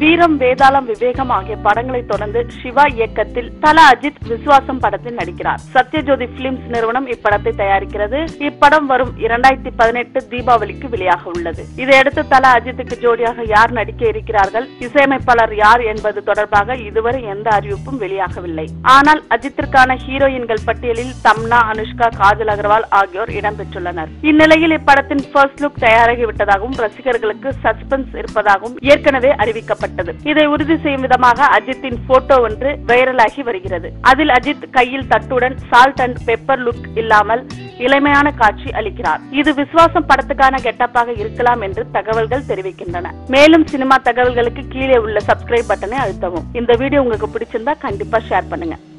வீரம் வேதாளம் விவேகம் ஆகிய படங்களை தொடர்ந்து சிவா இயக்கத்தில் தல அஜித் விசுவாசம் படத்தில் நடிக்கிறார் சத்யஜோதி பிலிம்ஸ் நிறுவனம் இப்படத்தை தயாரிக்கிறது இப்படம் வரும் இரண்டாயிரத்தி பதினெட்டு தீபாவளிக்கு வெளியாக உள்ளது இதையடுத்து தல அஜித்துக்கு ஜோடியாக யார் நடிக்க இருக்கிறார்கள் இசையமைப்பாளர் யார் என்பது தொடர்பாக இதுவரை எந்த அறிவிப்பும் வெளியாகவில்லை ஆனால் அஜித்திற்கான ஹீரோயின்கள் பட்டியலில் தம்னா அனுஷ்கா காஜல் அகர்வால் ஆகியோர் இடம்பெற்றுள்ளனர் இந்நிலையில் இப்படத்தின் ஃபர்ஸ்ட் லுக் தயாராகிவிட்டதாகவும் ரசிகர்களுக்கு சஸ்பென்ஸ் இருப்பதாகவும் ஏற்கனவே அறிவிக்கப்பட்டது இதை உறுதி செய்யும் விதமாக அஜித்தின் போட்டோ ஒன்று வைரலாகி வருகிறது அதில் அஜித் கையில் தட்டுடன் சால்ட் அண்ட் பெப்பர் லுக் இல்லாமல் இளமையான காட்சி அளிக்கிறார் இது விசுவாசம் படத்துக்கான கெட்டப்பாக இருக்கலாம் என்று தகவல்கள் தெரிவிக்கின்றன மேலும் சினிமா தகவல்களுக்கு கீழே உள்ள சப்ஸ்கிரைப் பட்டனை அழுத்தவும் இந்த வீடியோ உங்களுக்கு பிடிச்சிருந்தா கண்டிப்பா ஷேர் பண்ணுங்க